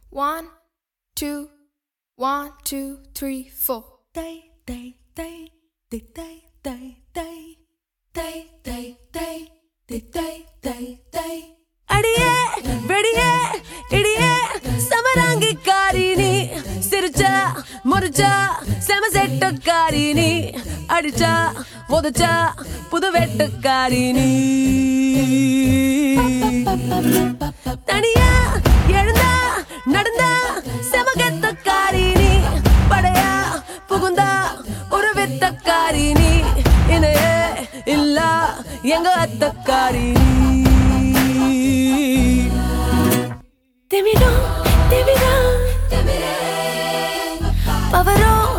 One, two, one, two, three, four. Tay, tay, tay, tay, tay, tay, tay. Tay, tay, tay, tay, tay, tay, tay. அடியே வெடியே இடியே சமராங்கி காரினி சிரிச்சா முறிச்சா செம செட்டக்காரி நீ அடிச்சா உதச்சா புது வெட்டுக்காரி நீ தனியா எழுந்தா நடந்தா செமகத்தக்காரி நீ படையா புகுந்தா ஒரு வித்தக்காரி நீ இணையே இல்ல எங்க அத்தக்காரி நீ திமிரோ திமிரா பவரோ